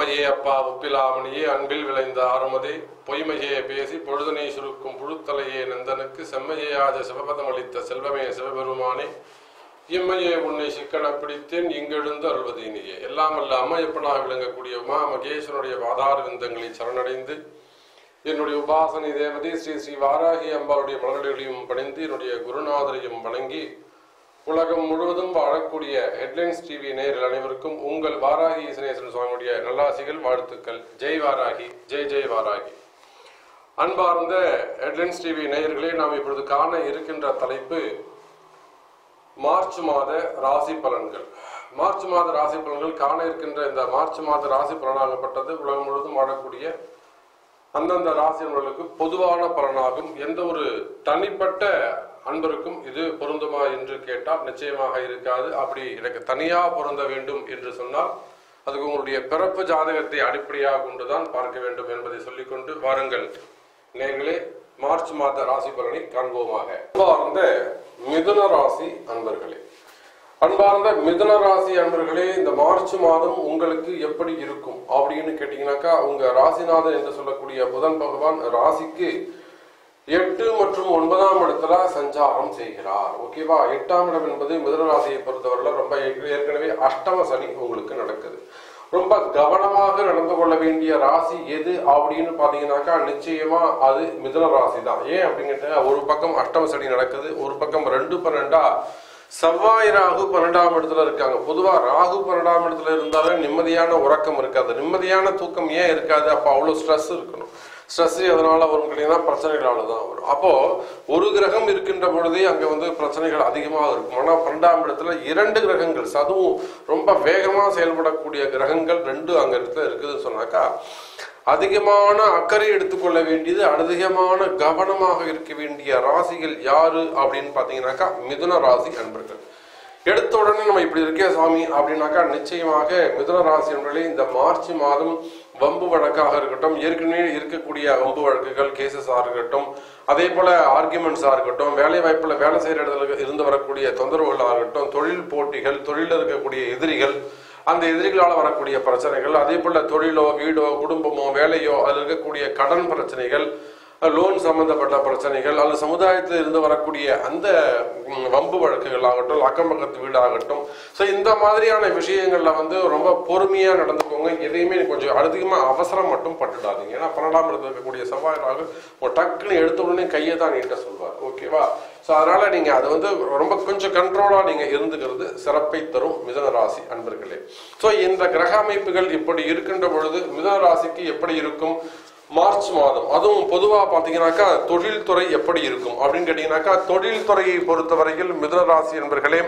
அம்மையே அப்பா ஒப்பிலாமணியே அன்பில் விளைந்த ஆறுமதே பொய்மையே பேசி பொழுதனை சுருக்கும் புழுத்தலையே நந்தனுக்கு செம்மையே ஆஜ சிவபதம் அளித்த செல்வமே சிவபெருமானே இம்மையே உன்னை சிக்கன பிடித்தேன் இங்கெழுந்து அருள்வதீனியே எல்லாம் அல்ல அம்மையப்பனாக விளங்கக்கூடிய உமா மகேஸ்வரனுடைய பாதார விந்தங்களை சரணடைந்து என்னுடைய உபாசனை தேவதை ஸ்ரீ ஸ்ரீ வாராகி அம்பாளுடைய மலர்களையும் பணிந்து என்னுடைய குருநாதரையும் வணங்கி உலகம் முழுவதும் வாழக்கூடிய ஹெட்லைன்ஸ் டிவி நேயர்கள் அனைவருக்கும் உங்கள் வாராகி இசனேஸ்வரன் சுவாமியுடைய நல்லாசிகள் வாழ்த்துக்கள் ஜெய் வாராகி ஜெய் ஜெய் வாராகி அன்பார்ந்த ஹெட்லைன்ஸ் டிவி நேயர்களே நாம் இப்பொழுது காண இருக்கின்ற தலைப்பு மார்ச் மாத ராசி பலன்கள் மார்ச் மாத ராசி பலன்கள் காண இருக்கின்ற இந்த மார்ச் மாத ராசி பலனாகப்பட்டது உலகம் முழுவதும் வாழக்கூடிய அந்தந்த ராசினர்களுக்கு பொதுவான பலனாகும் எந்த ஒரு தனிப்பட்ட அன்பருக்கும் இது பொருந்துமா என்று கேட்டால் நிச்சயமாக இருக்காது அப்படி எனக்கு தனியா பொருந்த வேண்டும் என்று சொன்னால் அதுக்கு உங்களுடைய பிறப்பு ஜாதகத்தை அடிப்படையாக கொண்டுதான் பார்க்க வேண்டும் என்பதை சொல்லிக்கொண்டு வாருங்கள் நேர்களே மார்ச் மாத ராசி பலனை காண்போமாக அன்பார்ந்த மிதுன ராசி அன்பர்களே அன்பார்ந்த மிதுன ராசி அன்பர்களே இந்த மார்ச் மாதம் உங்களுக்கு எப்படி இருக்கும் அப்படின்னு கேட்டீங்கன்னாக்கா உங்க ராசிநாதன் என்று சொல்லக்கூடிய புதன் பகவான் ராசிக்கு எட்டு மற்றும் ஒன்பதாம் இடத்துல சஞ்சாரம் செய்கிறார் ஓகேவா எட்டாம் இடம் என்பது மிதுன ராசியை பொறுத்தவரையில ரொம்ப ஏற்கனவே அஷ்டம சனி உங்களுக்கு நடக்குது ரொம்ப கவனமாக நடந்து கொள்ள வேண்டிய ராசி எது அப்படின்னு பாத்தீங்கன்னாக்கா நிச்சயமா அது மிதுன ராசி தான் ஏன் அப்படிங்கிட்ட ஒரு பக்கம் அஷ்டம சனி நடக்குது ஒரு பக்கம் ரெண்டு பன்னெண்டா செவ்வாய் ராகு பன்னெண்டாம் இடத்துல இருக்காங்க பொதுவா ராகு பன்னெண்டாம் இடத்துல இருந்தாலே நிம்மதியான உறக்கம் இருக்காது நிம்மதியான தூக்கம் ஏன் இருக்காது அப்ப அவ்வளவு ஸ்ட்ரெஸ் இருக்கணும் ஸ்ட்ரெஸ் எதனால வரும் கேட்டீங்கன்னா பிரச்சனைகளால தான் வரும் அப்போ ஒரு கிரகம் இருக்கின்ற பொழுதே அங்க வந்து பிரச்சனைகள் அதிகமாக இருக்கும் ஆனா பன்னெண்டாம் இடத்துல இரண்டு கிரகங்கள் அதுவும் ரொம்ப வேகமா செயல்படக்கூடிய கிரகங்கள் ரெண்டு அங்க இடத்துல இருக்குதுன்னு சொன்னாக்கா அதிகமான அக்கறை எடுத்துக்கொள்ள வேண்டியது அதிகமான கவனமாக இருக்க வேண்டிய ராசிகள் யாரு அப்படின்னு பாத்தீங்கன்னாக்கா மிதுன ராசி அன்பர்கள் எடுத்த உடனே நம்ம இப்படி இருக்கே சாமி அப்படின்னாக்கா நிச்சயமாக மிதுன ராசி என்பர்களே இந்த மார்ச் மாதம் வம்பு வழக்காக இருக்கட்டும் ஏற்கனவே இருக்கக்கூடிய வம்பு வழக்குகள் கேசஸாக இருக்கட்டும் அதே போல ஆர்குமெண்ட்ஸாக இருக்கட்டும் வேலை வாய்ப்புல வேலை செய்கிற இடத்துல இருந்து வரக்கூடிய தொந்தரவுகளாக இருக்கட்டும் தொழில் போட்டிகள் தொழிலில் இருக்கக்கூடிய எதிரிகள் அந்த எதிரிகளால் வரக்கூடிய பிரச்சனைகள் அதே போல தொழிலோ வீடோ குடும்பமோ வேலையோ அதில் இருக்கக்கூடிய கடன் பிரச்சனைகள் லோன் சம்பந்தப்பட்ட பிரச்சனைகள் அல்லது சமுதாயத்தில் இருந்து வரக்கூடிய அந்த ம், வம்பு வழக்குகள் ஆகட்டும் அக்கம் பக்கத்து வீடு ஆகட்டும் ஸோ இந்த மாதிரியான விஷயங்கள்ல வந்து ரொம்ப பொறுமையா நடந்துக்கோங்க எதையுமே கொஞ்சம் அதிகமாக அவசரம் மட்டும் பட்டுடாதீங்க ஏன்னா பன்னெண்டாம் இடத்துல இருக்கக்கூடிய செவ்வாய் ராகு ஒரு டக்குன்னு எடுத்த உடனே கையை தான் நீட்ட சொல்வார் ஓகேவா ஸோ அதனால நீங்க அது வந்து ரொம்ப கொஞ்சம் கண்ட்ரோலா நீங்க இருந்துக்கிறது சிறப்பை தரும் மிதன ராசி அன்பர்களே ஸோ இந்த கிரக அமைப்புகள் இப்படி இருக்கின்ற பொழுது மிதன ராசிக்கு எப்படி இருக்கும் மார்ச் மாதம் அதுவும் பொதுவாக பார்த்தீங்கன்னாக்கா தொழில்துறை எப்படி இருக்கும் அப்படின்னு கேட்டீங்கன்னாக்கா தொழில்துறையை பொறுத்தவரையில் மிதுன ராசி என்பர்களே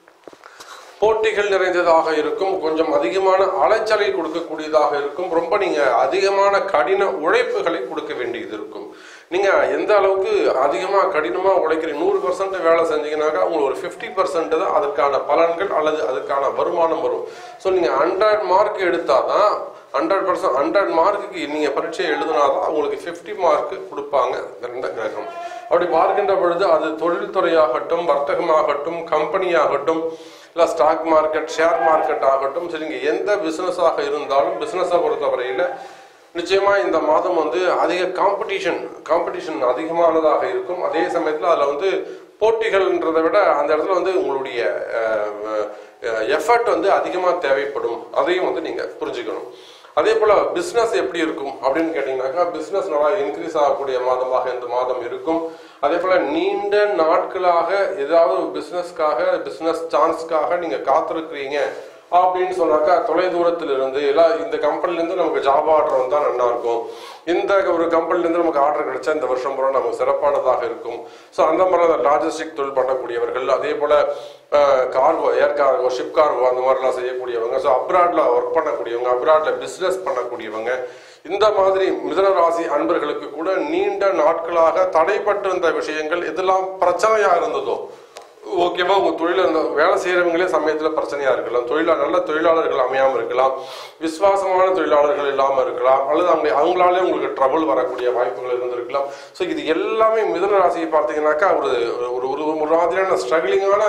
போட்டிகள் நிறைந்ததாக இருக்கும் கொஞ்சம் அதிகமான அலைச்சலை கொடுக்கக்கூடியதாக இருக்கும் ரொம்ப நீங்க அதிகமான கடின உழைப்புகளை கொடுக்க வேண்டியது இருக்கும் நீங்க எந்த அளவுக்கு அதிகமா கடினமா உழைக்கிறீங்க நூறு பர்சன்ட் வேலை செஞ்சீங்கன்னாக்கா உங்களுக்கு ஒரு ஃபிஃப்டி பர்சன்ட் தான் அதற்கான பலன்கள் அல்லது அதுக்கான வருமானம் வரும் ஸோ நீங்க ஹண்ட்ரட் மார்க் எடுத்தாதான் ஹண்ட்ரட் பர்சன்ட் ஹண்ட்ரட் மார்க்குக்கு நீங்க பரீட்சை எழுதினாதான் உங்களுக்கு ஃபிஃப்டி மார்க் கொடுப்பாங்க இந்த கிரகம் அப்படி பார்க்கின்ற பொழுது அது தொழில்துறையாகட்டும் வர்த்தகமாகட்டும் கம்பெனியாகட்டும் இல்லை ஸ்டாக் மார்க்கெட் ஷேர் மார்க்கெட் ஆகட்டும் சரிங்க எந்த பிஸ்னஸாக இருந்தாலும் பிஸ்னஸை பொறுத்தவரையில் நிச்சயமா இந்த மாதம் வந்து அதிக காம்படிஷன் காம்படிஷன் அதிகமானதாக இருக்கும் அதே சமயத்தில் அதில் வந்து போட்டிகள்ன்றதை விட அந்த இடத்துல வந்து உங்களுடைய எஃபர்ட் வந்து அதிகமாக தேவைப்படும் அதையும் வந்து நீங்கள் புரிஞ்சுக்கணும் அதே போல பிசினஸ் எப்படி இருக்கும் அப்படின்னு கேட்டீங்கன்னாக்கா பிசினஸ் நல்லா இன்க்ரீஸ் ஆகக்கூடிய மாதமாக இந்த மாதம் இருக்கும் அதே போல நீண்ட நாட்களாக ஏதாவது பிசினஸ்க்காக பிசினஸ் சான்ஸ்க்காக நீங்க காத்திருக்கிறீங்க அப்படின்னு சொன்னாக்கா தொலை தூரத்துல இருந்து எல்லாம் இந்த கம்பெனில இருந்து நமக்கு ஜாப் ஆர்டர் வந்தா நல்லா இருக்கும் இந்த ஒரு கம்பெனில இருந்து நமக்கு ஆர்டர் கிடைச்சா இந்த வருஷம் பூரா நமக்கு சிறப்பானதாக இருக்கும் ஸோ அந்த மாதிரி லாஜிஸ்டிக் தொழில் பண்ணக்கூடியவர்கள் அதே போல cargo air cargo ship cargo அந்த மாதிரிலாம் செய்யக்கூடியவங்க ஸோ அப்ராட்ல ஒர்க் பண்ணக்கூடியவங்க அப்ராட்ல பிசினஸ் பண்ணக்கூடியவங்க இந்த மாதிரி மிதன ராசி அன்பர்களுக்கு கூட நீண்ட நாட்களாக தடைப்பட்டிருந்த விஷயங்கள் எதெல்லாம் பிரச்சனையா இருந்ததோ ஓகேவா உங்க தொழில இந்த வேலை செய்யறவங்களே சமயத்துல பிரச்சனையா இருக்கலாம் தொழிலா நல்ல தொழிலாளர்கள் அமையாம இருக்கலாம் விசுவாசமான தொழிலாளர்கள் இல்லாம இருக்கலாம் அல்லது அவங்க அவங்களாலே உங்களுக்கு ட்ரபிள் வரக்கூடிய வாய்ப்புகள் இருந்திருக்கலாம் ஸோ இது எல்லாமே மிதுன ராசியை பார்த்தீங்கன்னாக்கா ஒரு ஒரு ஒரு ஒரு மாதிரியான ஸ்ட்ரகிளிங்கான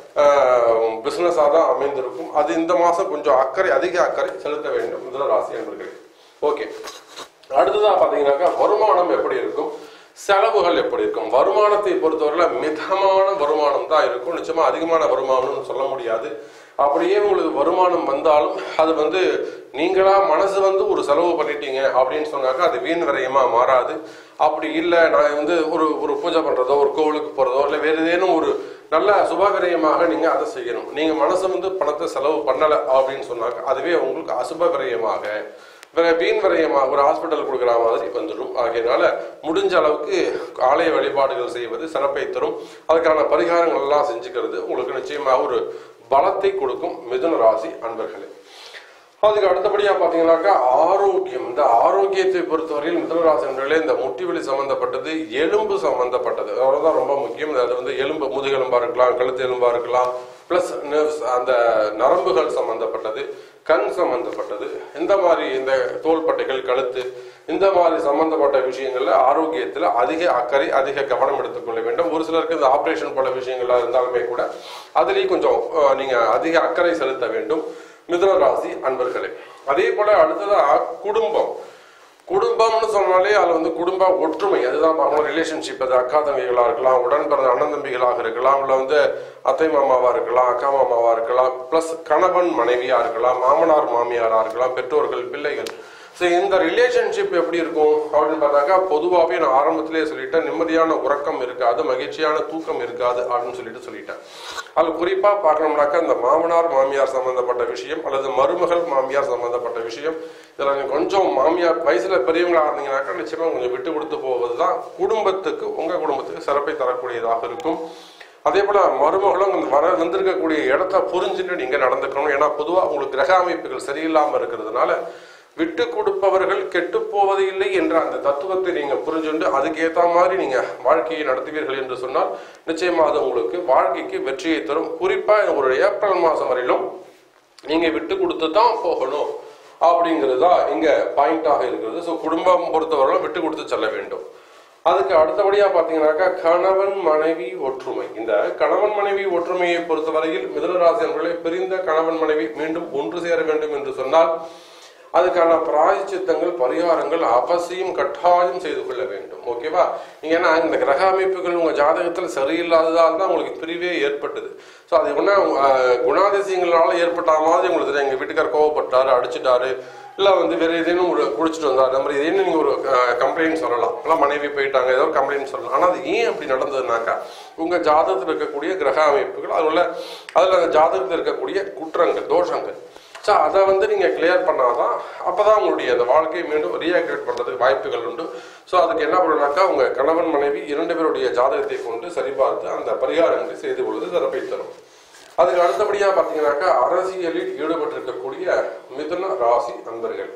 பிஸ்னஸாக தான் அமைந்திருக்கும் அது இந்த மாதம் கொஞ்சம் அக்கறை அதிக அக்கறை செலுத்த வேண்டும் மிதுன ராசி என்பர்களே ஓகே அடுத்ததா பார்த்தீங்கன்னாக்கா வருமானம் எப்படி இருக்கும் செலவுகள் எப்படி இருக்கும் வருமானத்தை பொறுத்தவரையில மிதமான வருமானம் தான் இருக்கும் நிச்சயமா அதிகமான வருமானம்னு சொல்ல முடியாது அப்படியே உங்களுக்கு வருமானம் வந்தாலும் அது வந்து நீங்களா மனசு வந்து ஒரு செலவு பண்ணிட்டீங்க அப்படின்னு சொன்னாக்கா அது வீண் விரயமா மாறாது அப்படி இல்லை நான் வந்து ஒரு ஒரு பூஜை பண்றதோ ஒரு கோவிலுக்கு போறதோ இல்லை வேறு ஏதேனும் ஒரு நல்ல சுபவிரயமாக நீங்க அதை செய்யணும் நீங்க மனசு வந்து பணத்தை செலவு பண்ணல அப்படின்னு சொன்னாக்க அதுவே உங்களுக்கு அசுப விரயமாக வேற வீண் விரயமாக ஒரு ஹாஸ்பிட்டல் கொடுக்குற மாதிரி வந்துடும் ஆகையினால முடிஞ்ச அளவுக்கு ஆலய வழிபாடுகள் செய்வது சிறப்பை தரும் அதுக்கான பரிகாரங்கள் எல்லாம் செஞ்சுக்கிறது உங்களுக்கு நிச்சயமாக ஒரு பலத்தை கொடுக்கும் மிதுன ராசி அன்பர்களே அதுக்கு அடுத்தபடியா பாத்தீங்கன்னாக்கா ஆரோக்கியம் இந்த ஆரோக்கியத்தை பொறுத்தவரையில் மிதனராசனர்களே இந்த முட்டிவெளி சம்பந்தப்பட்டது எலும்பு சம்பந்தப்பட்டது அவ்வளவுதான் ரொம்ப முக்கியம் அது வந்து எலும்பு முதுகெலும்பா இருக்கலாம் கழுத்து எலும்பா இருக்கலாம் பிளஸ் நர்வ்ஸ் அந்த நரம்புகள் சம்பந்தப்பட்டது கண் சம்பந்தப்பட்டது இந்த மாதிரி இந்த தோள்பட்டைகள் கழுத்து இந்த மாதிரி சம்பந்தப்பட்ட விஷயங்கள்ல ஆரோக்கியத்துல அதிக அக்கறை அதிக கவனம் எடுத்துக்கொள்ள வேண்டும் ஒரு சிலருக்கு இந்த ஆபரேஷன் போல விஷயங்கள்லாம் இருந்தாலுமே கூட அதுலேயும் கொஞ்சம் அஹ், நீங்க அதிக அக்கறை செலுத்த வேண்டும் மிதுன ராசி அன்பர்களே அதே போல அடுத்ததா குடும்பம் குடும்பம்னு சொன்னாலே அதுல வந்து குடும்ப ஒற்றுமை அதுதான் பார்க்கணும் ரிலேஷன்ஷிப் அது அக்கா தங்கைகளா இருக்கலாம் உடன் பிறந்த அண்ணன் தம்பிகளாக இருக்கலாம் இல்ல வந்து அத்தை மாமாவா இருக்கலாம் அக்கா மாமாவா இருக்கலாம் பிளஸ் கணவன் மனைவியா இருக்கலாம் மாமனார் மாமியாரா இருக்கலாம் பெற்றோர்கள் பிள்ளைகள் ஸோ இந்த ரிலேஷன்ஷிப் எப்படி இருக்கும் அப்படின்னு பார்த்தாக்கா பொதுவாகவே நான் ஆரம்பத்திலே சொல்லிட்டேன் நிம்மதியான உறக்கம் இருக்காது மகிழ்ச்சியான தூக்கம் இருக்காது அப்படின்னு சொல்லிட்டு சொல்லிட்டேன் அது குறிப்பாக பார்க்கணும்னாக்கா இந்த மாமனார் மாமியார் சம்பந்தப்பட்ட விஷயம் அல்லது மருமகள் மாமியார் சம்பந்தப்பட்ட விஷயம் இதில் நீங்கள் கொஞ்சம் மாமியார் வயசில் பெரியவங்களா இருந்தீங்கன்னாக்கா நிச்சயமாக கொஞ்சம் விட்டு கொடுத்து போவது தான் குடும்பத்துக்கு உங்கள் குடும்பத்துக்கு சிறப்பை தரக்கூடியதாக இருக்கும் அதே போல மருமகளும் அந்த வர வந்திருக்கக்கூடிய இடத்த புரிஞ்சுட்டு நீங்க நடந்துக்கணும் ஏன்னா பொதுவாக உங்களுக்கு கிரக அமைப்புகள் சரியில்லாம இருக்கிறதுனால விட்டு கொடுப்பவர்கள் கெட்டு போவது இல்லை என்ற அந்த தத்துவத்தை நீங்க புரிஞ்சுண்டு அதுக்கு ஏத்த மாதிரி நீங்க வாழ்க்கையை நடத்துவீர்கள் என்று சொன்னால் நிச்சயமா அது உங்களுக்கு வாழ்க்கைக்கு வெற்றியை தரும் குறிப்பா ஒரு ஏப்ரல் மாசம் வரையிலும் நீங்க விட்டு கொடுத்து தான் போகணும் அப்படிங்கிறது தான் இங்க பாயிண்டாக இருக்கிறது ஸோ குடும்பம் பொறுத்தவரையிலும் விட்டு கொடுத்து செல்ல வேண்டும் அதுக்கு அடுத்தபடியா பாத்தீங்கன்னாக்கா கணவன் மனைவி ஒற்றுமை இந்த கணவன் மனைவி ஒற்றுமையை பொறுத்தவரையில் மிதனராசி அவர்களை பிரிந்த கணவன் மனைவி மீண்டும் ஒன்று சேர வேண்டும் என்று சொன்னால் அதுக்கான பிராயச்சித்தங்கள் பரிகாரங்கள் அவசியம் கட்டாயம் செய்து கொள்ள வேண்டும் ஓகேவா நீங்க ஏன்னா இந்த கிரக அமைப்புகள் உங்க ஜாதகத்தில் சரியில்லாததால் தான் உங்களுக்கு பிரிவே ஏற்பட்டது ஸோ அது ஒன்றா குணாதிசயங்களால ஏற்பட்ட மாதிரி உங்களுக்கு தெரியும் எங்க வீட்டுக்கார் கோவப்பட்டாரு அடிச்சிட்டாரு இல்லை வந்து வேற ஏதேனும் ஒரு குடிச்சிட்டு வந்தார் அந்த மாதிரி ஏதேனும் நீங்கள் ஒரு கம்ப்ளைண்ட் சொல்லலாம் இல்லை மனைவி போயிட்டாங்க ஏதோ ஒரு கம்ப்ளைண்ட் சொல்லலாம் ஆனால் அது ஏன் அப்படி நடந்ததுனாக்கா உங்கள் ஜாதகத்தில் இருக்கக்கூடிய கிரக அமைப்புகள் அதில் உள்ள அதில் அந்த ஜாதகத்தில் இருக்கக்கூடிய குற்றங்கள் தோஷங்கள் ஸோ அதை வந்து நீங்கள் கிளியர் பண்ணாதான் அப்போ தான் உங்களுடைய அந்த வாழ்க்கையை மீண்டும் ரீஆக்டிவேட் பண்ணுறதுக்கு வாய்ப்புகள் உண்டு ஸோ அதுக்கு என்ன பண்ணணும்னாக்கா உங்கள் கணவன் மனைவி இரண்டு பேருடைய ஜாதகத்தை கொண்டு சரிபார்த்து அந்த பரிகாரங்களை செய்து கொள்வது சிறப்பை தரும் அதுக்கு அடுத்தபடியாக பார்த்தீங்கன்னாக்கா அரசியலில் ஈடுபட்டிருக்கக்கூடிய மிதுன ராசி அன்பர்கள்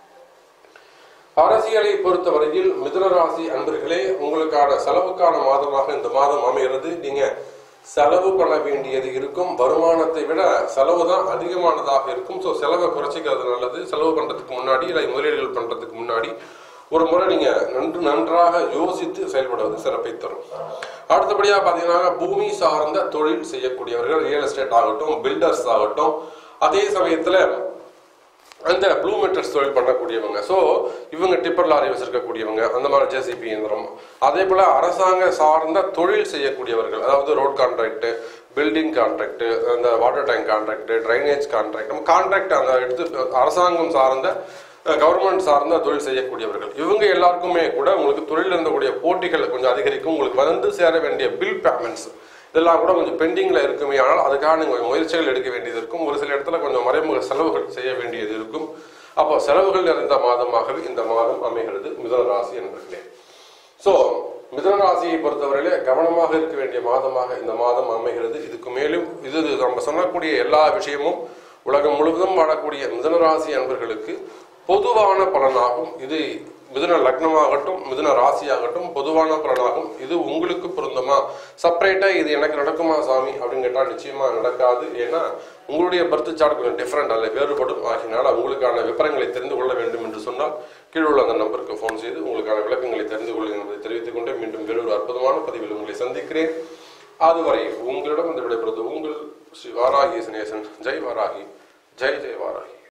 அரசியலை பொறுத்தவரையில் மிதுன ராசி அன்பர்களே உங்களுக்கான செலவுக்கான மாதமாக இந்த மாதம் அமைகிறது நீங்க செலவு பண்ண வேண்டியது இருக்கும் வருமானத்தை விட செலவு தான் அதிகமானதாக இருக்கும் ஸோ செலவை குறைச்சிக்கிறது நல்லது செலவு பண்றதுக்கு முன்னாடி இல்லை முதலீடுகள் பண்றதுக்கு முன்னாடி ஒரு முறை நீங்க நன்று நன்றாக யோசித்து செயல்படுவது சிறப்பை தரும் அடுத்தபடியாக பார்த்தீங்கன்னா பூமி சார்ந்த தொழில் செய்யக்கூடியவர்கள் ரியல் எஸ்டேட் ஆகட்டும் பில்டர்ஸ் ஆகட்டும் அதே சமயத்தில் அந்த ப்ளூ மெட்டர்ஸ் தொழில் பண்ணக்கூடியவங்க ஸோ இவங்க டிப்பர் லாரி வச்சிருக்கக்கூடியவங்க அந்த மாதிரி ஜேசிபி இயந்திரம் அதே போல் அரசாங்க சார்ந்த தொழில் செய்யக்கூடியவர்கள் அதாவது ரோட் கான்ட்ராக்ட் பில்டிங் கான்ட்ராக்ட் அந்த water tank contract drainage contract நம்ம கான்ட்ராக்ட் அந்த எடுத்து அரசாங்கம் சார்ந்த கவர்மெண்ட் சார்ந்த தொழில் செய்யக்கூடியவர்கள் இவங்க எல்லாருக்குமே கூட உங்களுக்கு தொழில் இருந்தக்கூடிய போட்டிகள் கொஞ்சம் அதிகரிக்கும் உங்களுக்கு வந்து சேர வேண்டிய பில் பேமெண்ட்ஸ் இதெல்லாம் கூட கொஞ்சம் பெண்டிங்கில் இருக்குமே ஆனால் அதுக்காக நீங்கள் முயற்சிகள் எடுக்க வேண்டியது இருக்கும் ஒரு சில இடத்துல கொஞ்சம் மறைமுக செலவுகள் செய்ய வேண்டியது இருக்கும் அப்போ செலவுகள் நிறைந்த மாதமாகவே இந்த மாதம் அமைகிறது மிதுன ராசி என்பர்களே ஸோ மிதுன ராசியை பொறுத்தவரையிலே கவனமாக இருக்க வேண்டிய மாதமாக இந்த மாதம் அமைகிறது இதுக்கு மேலும் இது நம்ம சொல்லக்கூடிய எல்லா விஷயமும் உலகம் முழுவதும் வாழக்கூடிய மிதுன ராசி அன்பர்களுக்கு பொதுவான பலனாகும் இது மிதுன லக்னமாகட்டும் மிதுன ராசியாகட்டும் பொதுவான பலனாகும் இது உங்களுக்கு பொருந்துமா செப்பரேட்டா இது எனக்கு நடக்குமா சாமி அப்படின்னு கேட்டால் நிச்சயமா நடக்காது ஏன்னா உங்களுடைய பர்த் சார்ட் கொஞ்சம் டிஃப்ரெண்ட் அல்ல வேறுபடும் ஆகினால் உங்களுக்கான விவரங்களை தெரிந்து கொள்ள வேண்டும் என்று சொன்னால் கீழே உள்ள அந்த நம்பருக்கு ஃபோன் செய்து உங்களுக்கான விளக்கங்களை தெரிந்து கொள்ளுங்கள் என்பதை தெரிவித்துக் கொண்டே மீண்டும் வேறொரு அற்புதமான பதிவில் உங்களை சந்திக்கிறேன் அதுவரை உங்களிடம் வந்து விடைபெறுவது உங்கள் ஸ்ரீ வாராகி சனேசன் ஜெய் வாராகி ஜெய் ஜெய் வாராகி